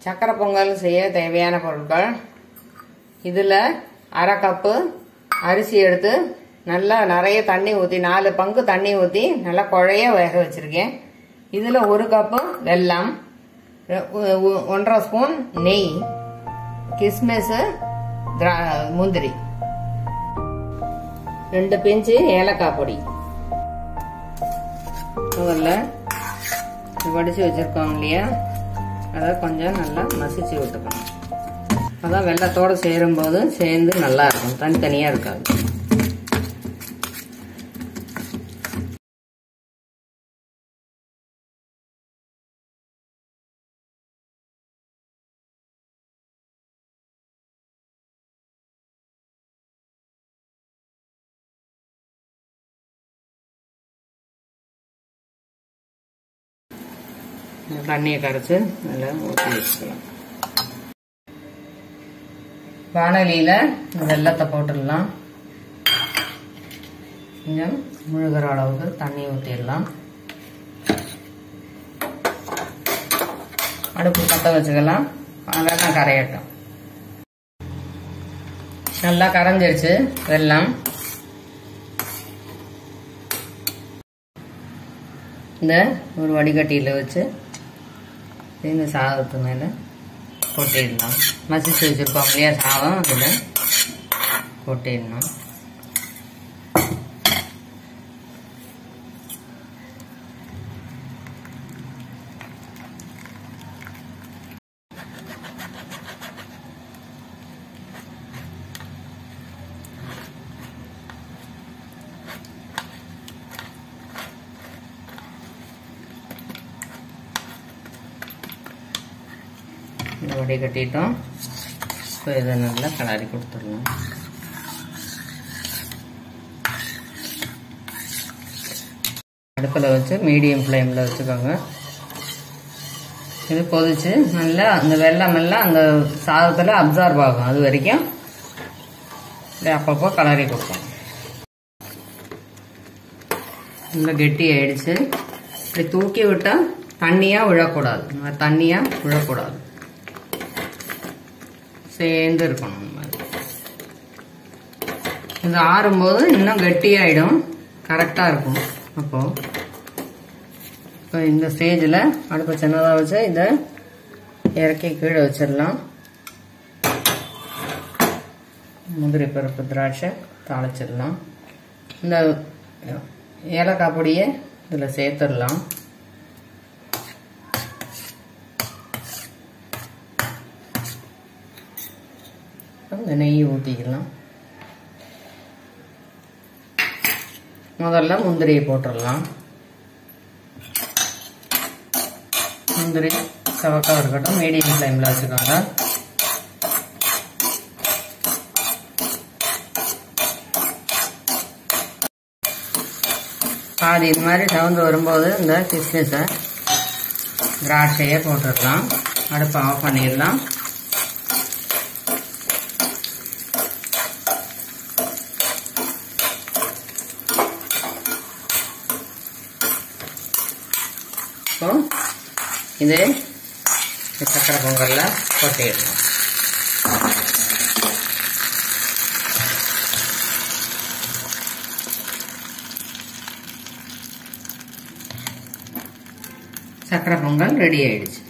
சக்கரை பொங்கல் செய்ய தேவையான பொருட்கள் இதில் அரை கப்பு அரிசி எடுத்து நல்லா நிறைய தண்ணி ஊற்றி நாலு பங்கு தண்ணி ஊற்றி நல்லா குழைய வேக வச்சுருக்கேன் இதில் ஒரு கப்பு வெல்லம் ரெ- ஒ- ஒ- ஒன்றரை ஸ்பூன் நெய் கிஸ்மிஸு திரா முந்திரி ரெண்டு பிஞ்சு ஏலக்காய் பொடி முதல்ல வடித்து வச்சுருக்கோம் இல்லையா அதை கொஞ்சம் நல்லா மசிச்சு விட்டுக்கணும் அதான் வெள்ளத்தோடு சேரும்போது சேர்ந்து நல்லா இருக்கும் தனித்தனியாக இருக்காது இந்த தண்ணியை கரைச்சி நல்லா ஊற்றி வச்சுக்கலாம் வானலியில் வெள்ளத்தை போட்டுடலாம் கொஞ்சம் முழுகிற அளவுக்கு தண்ணி ஊற்றிடலாம் அடுப்பு பற்ற வச்சுக்கலாம் வெள்ளம் கரையட்டும் நல்லா கரைஞ்சிருச்சு வெல்லம் இந்த ஒரு வடிகட்டியில் வச்சு இந்த சாதத்து மேலே கொட்டிடலாம் மசிச்சு வச்சுருக்கோம் இல்லையா சாதம் அதில் கொட்டிடணும் இந்த வடி கட்டிட்டோம் இப்போ இதை நல்லா கிளறி கொடுத்துடலாம் அடுப்பில் வச்சு மீடியம் ஃப்ளேமில் வச்சுக்கோங்க இது கொதிச்சு நல்லா அந்த வெள்ளம் எல்லாம் அந்த சாதத்தில் அப்சார்ப் ஆகும் அது வரைக்கும் இதை அப்பப்போ கிளறி கொடுப்போம் நல்லா கெட்டி ஆயிடுச்சு இப்படி தூக்கி விட்டால் தண்ணியாக விழக்கூடாது இந்த மாதிரி தண்ணியாக விழக்கூடாது சேர்ந்து இருக்கணும் இந்த மாதிரி இது ஆறும்போது இன்னும் கெட்டியாயிடும் கரெக்டாக இருக்கும் அப்போ இப்போ இந்த ஸ்டேஜில் அடுப்பை சின்னதாக வச்சு இதை இறக்கி கீழே வச்சிடலாம் முந்திரி பருப்பு திராட்சை தாளிச்சிடலாம் இந்த ஏலக்காய் பொடியை இதில் சேர்த்துடலாம் இந்த நெய் ஊற்றிக்கலாம் முதல்ல முந்திரியை போட்டுடலாம் முந்திரி சவக்காக இருக்கட்டும் மீடியம் ஃப்ளேமில் வச்சுக்கோங்க பாதி இது மாதிரி சவுந்து வரும்போது இந்த கிஸ்மிஸை திராட்சையை போட்டுடலாம் அடுப்பை ஆஃப் பண்ணிடலாம் இப்போ இது இந்த சக்கரை பொங்கலில் கொட்டிடலாம் சக்கரை பொங்கல் ரெடி ஆயிடுச்சு